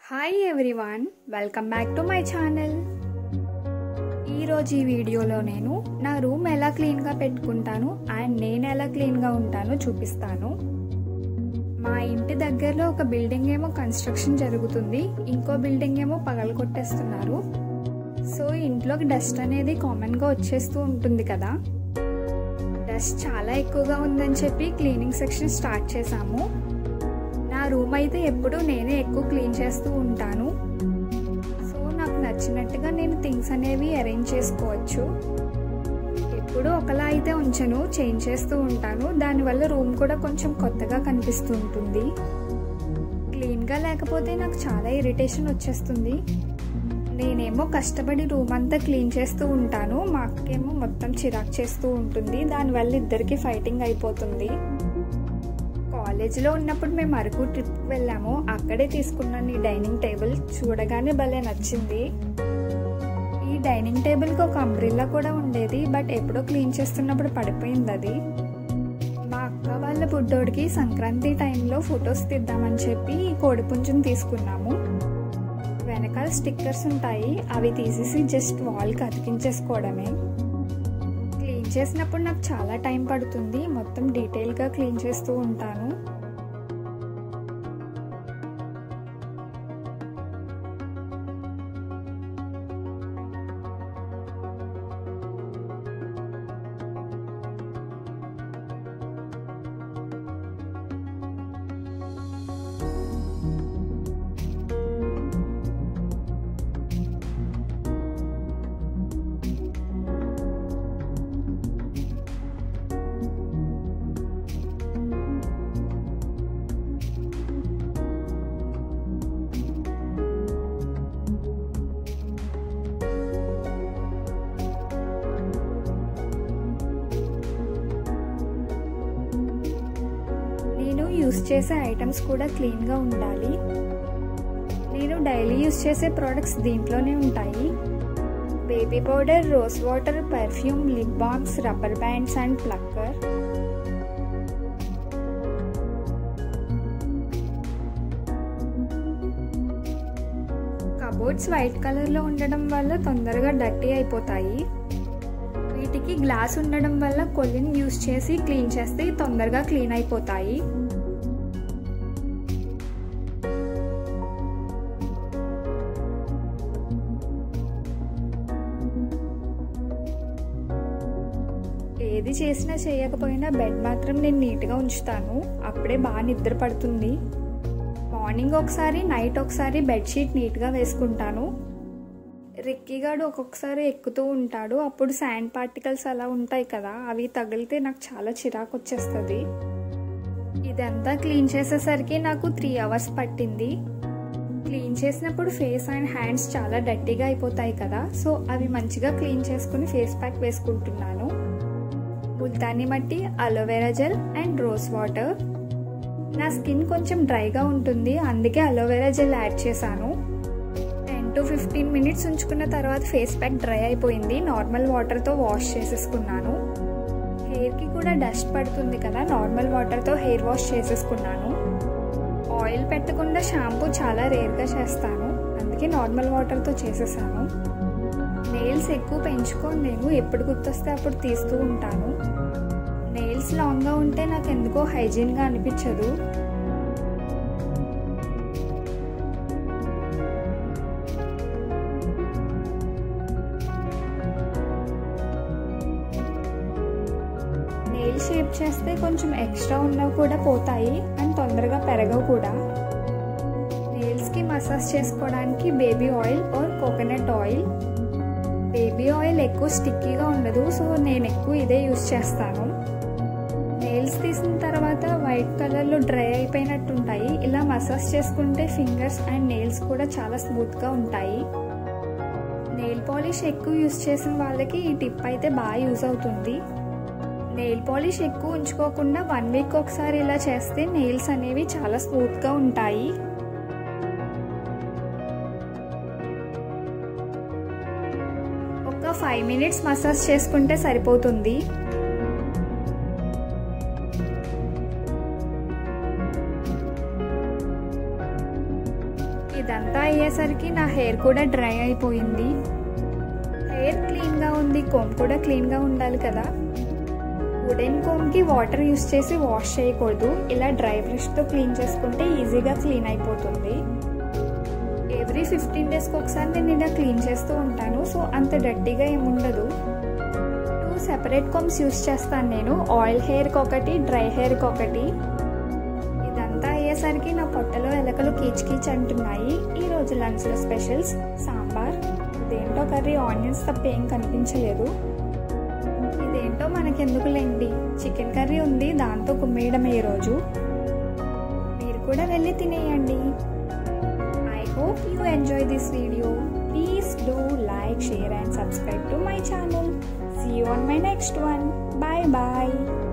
hi everyone welcome back to my channel ఈరోజు ఈ వీడియోలో నేను నా రూమ్ ఎలా క్లీన్గా పెట్టుకుంటాను అండ్ నేను ఎలా క్లీన్గా ఉంటానో చూపిస్తాను మా ఇంటి దగ్గరలో ఒక బిల్డింగ్ ఏమో కన్స్ట్రక్షన్ జరుగుతుంది ఇంకో బిల్డింగ్ ఏమో పగలగొట్టేస్తున్నారు సో ఇంట్లోకి డస్ట్ అనేది కామన్గా వచ్చేస్తూ ఉంటుంది కదా డస్ట్ చాలా ఎక్కువగా ఉందని చెప్పి క్లీనింగ్ సెక్షన్ స్టార్ట్ చేశాము నా రూమ్ అయితే ఎప్పుడు నేనే ఎక్కువ క్లీన్ చేస్తూ ఉంటాను సో నాకు నచ్చినట్టుగా నేను థింగ్స్ అనేవి అరేంజ్ చేసుకోవచ్చు ఎప్పుడు ఒకలా అయితే ఉంచను చేంజ్ చేస్తూ ఉంటాను దానివల్ల రూమ్ కూడా కొంచెం కొత్తగా కనిపిస్తూ ఉంటుంది క్లీన్గా లేకపోతే నాకు చాలా ఇరిటేషన్ వచ్చేస్తుంది నేనేమో కష్టపడి రూమ్ అంతా క్లీన్ చేస్తూ ఉంటాను మా అక్కేమో మొత్తం చిరాక్ చేస్తూ ఉంటుంది దానివల్ల ఇద్దరికి ఫైటింగ్ అయిపోతుంది కాలేజీలో ఉన్నప్పుడు మేము అరకు ట్రిప్కి వెళ్ళాము అక్కడే తీసుకున్నాను ఈ డైనింగ్ టేబుల్ చూడగానే భలే నచ్చింది ఈ డైనింగ్ టేబుల్కి ఒక అంబ్రిల్లా కూడా ఉండేది బట్ ఎప్పుడో క్లీన్ చేస్తున్నప్పుడు పడిపోయింది అది మా అక్క వాళ్ళ బుడ్డోడికి సంక్రాంతి టైంలో ఫొటోస్ తీద్దామని చెప్పి ఈ కోడిపుంజుని తీసుకున్నాము వెనకాల స్టిక్కర్స్ ఉంటాయి అవి తీసేసి జస్ట్ వాల్కి అతికించేసుకోవడమే క్లీన్ చేసినప్పుడు నాకు చాలా టైం పడుతుంది మొత్తం డీటెయిల్గా క్లీన్ చేస్తూ ఉంటాను నేను యూస్ చేసే ఐటమ్స్ కూడా క్లీన్గా ఉండాలి నేను డైలీ యూస్ చేసే ప్రోడక్ట్స్ దీంట్లోనే ఉంటాయి baby powder rose water perfume lip balms rubber bands and plucker cupboards white కలర్లో ఉండడం వల్ల తొందరగా డర్టీ అయిపోతాయి వీటికి గ్లాస్ ఉండడం వల్ల కొల్లిని యూస్ చేసి క్లీన్ చేస్తే తొందరగా క్లీన్ అయిపోతాయి ఏది చేసినా చేయకపోయినా బెడ్ మాత్రం నేను నీట్గా ఉంచుతాను అప్పుడే బాగా నిద్ర పడుతుంది మార్నింగ్ ఒకసారి నైట్ ఒకసారి బెడ్షీట్ నీట్గా వేసుకుంటాను రిక్కీగాడు ఒక్కొక్కసారి ఎక్కుతూ ఉంటాడు అప్పుడు శాండ్ పార్టికల్స్ అలా ఉంటాయి కదా అవి తగిలితే నాకు చాలా చిరాకు వచ్చేస్తుంది ఇదంతా క్లీన్ చేసేసరికి నాకు త్రీ అవర్స్ పట్టింది క్లీన్ చేసినప్పుడు ఫేస్ అండ్ హ్యాండ్స్ చాలా డట్టిగా అయిపోతాయి కదా సో అవి మంచిగా క్లీన్ చేసుకుని ఫేస్ ప్యాక్ వేసుకుంటున్నాను Multani mitti aloe vera gel and rose water నా స్కిన్ కొంచెం డ్రైగా ఉంటుంది అందుకే అలోవెరా జెల్ యాడ్ చేశాను టెన్ టు ఫిఫ్టీన్ మినిట్స్ ఉంచుకున్న తర్వాత ఫేస్ ప్యాక్ డ్రై అయిపోయింది నార్మల్ వాటర్తో వాష్ చేసేసుకున్నాను హెయిర్కి కూడా డస్ట్ పడుతుంది కదా నార్మల్ వాటర్తో హెయిర్ వాష్ చేసేసుకున్నాను ఆయిల్ పెట్టకుండా షాంపూ చాలా రేర్గా చేస్తాను అందుకే నార్మల్ వాటర్తో చేసేసాను నెయిల్స్ ఎక్కువ పెంచుకొని నేను ఎప్పుడు గుర్తొస్తే అప్పుడు తీస్తూ ఉంటాను నెయిల్స్ లాంగ్గా ఉంటే నాకు ఎందుకో హైజీన్గా అనిపించదు నెయిల్ షేప్ చేస్తే కొంచెం ఎక్స్ట్రా ఉన్నవి కూడా పోతాయి అండ్ తొందరగా పెరగవు కూడా నెయిల్స్కి మసాజ్ చేసుకోవడానికి baby oil or coconut oil baby oil ఎక్కువ స్టిక్కీగా ఉండదు సో నేను ఎక్కువ ఇదే యూస్ చేస్తాను నెయిల్స్ తీసిన తర్వాత వైట్ కలర్లో డ్రై అయిపోయినట్టు ఉంటాయి ఇలా మసాజ్ చేసుకుంటే ఫింగర్స్ అండ్ నెయిల్స్ కూడా చాలా స్మూత్గా ఉంటాయి నెయిల్ పాలిష్ ఎక్కువ యూస్ చేసిన వాళ్ళకి ఈ టిప్ అయితే బాగా యూజ్ అవుతుంది నెయిల్ పాలిష్ ఎక్కువ ఉంచుకోకుండా వన్ వీక్ ఒకసారి ఇలా చేస్తే నెయిల్స్ అనేవి చాలా స్మూత్గా ఉంటాయి ఒక ఫైవ్ మినిట్స్ మసాజ్ చేసుకుంటే సరిపోతుంది ఇదంతా అయ్యేసరికి నా హెయిర్ కూడా డ్రై అయిపోయింది హెయిర్ క్లీన్గా ఉంది కోమ్ కూడా క్లీన్గా ఉండాలి కదా వుడెన్ కోమ్కి వాటర్ యూస్ చేసి వాష్ చేయకూడదు ఇలా డ్రై బ్రష్తో క్లీన్ చేసుకుంటే ఈజీగా క్లీన్ అయిపోతుంది ఎవ్రీ ఫిఫ్టీన్ డేస్కి ఒకసారి నేను ఇలా క్లీన్ చేస్తూ ఉంటాను సో అంత డర్టీగా ఏముండదు టూ సెపరేట్ కోమ్స్ యూస్ చేస్తాను నేను ఆయిల్ హెయిర్కి ఒకటి డ్రై హెయిర్కి ఒకటి ఇదంతా అయ్యేసరికి నా పొట్టలో ఎలకలు కీచ్ కీచ్ అంటున్నాయి ఈ రోజు లంచ్లో స్పెషల్స్ సాంబార్ ఇదేంటో కర్రీ ఆనియన్స్ తప్ప ఏం కనిపించలేదు ఇదేంటో మనకెందుకులేండి చికెన్ కర్రీ ఉంది దాంతో కుమ్మేయడమే ఈరోజు మీరు కూడా వెళ్ళి తినేయండి I hope you enjoy this video please do like share and subscribe to my channel see you on my next one bye bye